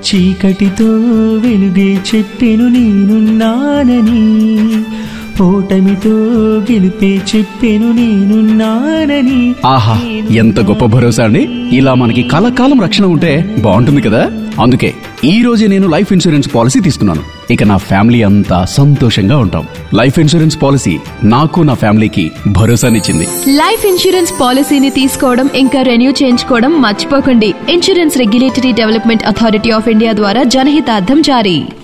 చీకటితో వెలుగే చెప్పెను నేనున్నానని ఓటమితో గెలిపే చెప్పెను నేనున్నానని ఆహా ఎంత గొప్ప భరోసా అండి ఇలా మనకి కలకాలం రక్షణ ఉంటే బాగుంటుంది కదా అందుకే ఈ రోజే నేను లైఫ్ ఇన్సూరెన్స్ పాలసీ తీసుకున్నాను ఇక నా ఫ్యామిలీ అంతా సంతోషంగా ఉంటాం లైఫ్ ఇన్సూరెన్స్ పాలసీ నాకు నా ఫ్యామిలీకి భరోసానిచ్చింది లైఫ్ ఇన్సూరెన్స్ పాలసీని తీసుకోవడం ఇంకా రెన్యూ చేయించుకోవడం మర్చిపోకండి insurance regulatory development authority of India ద్వారా జనహితార్థం జారీ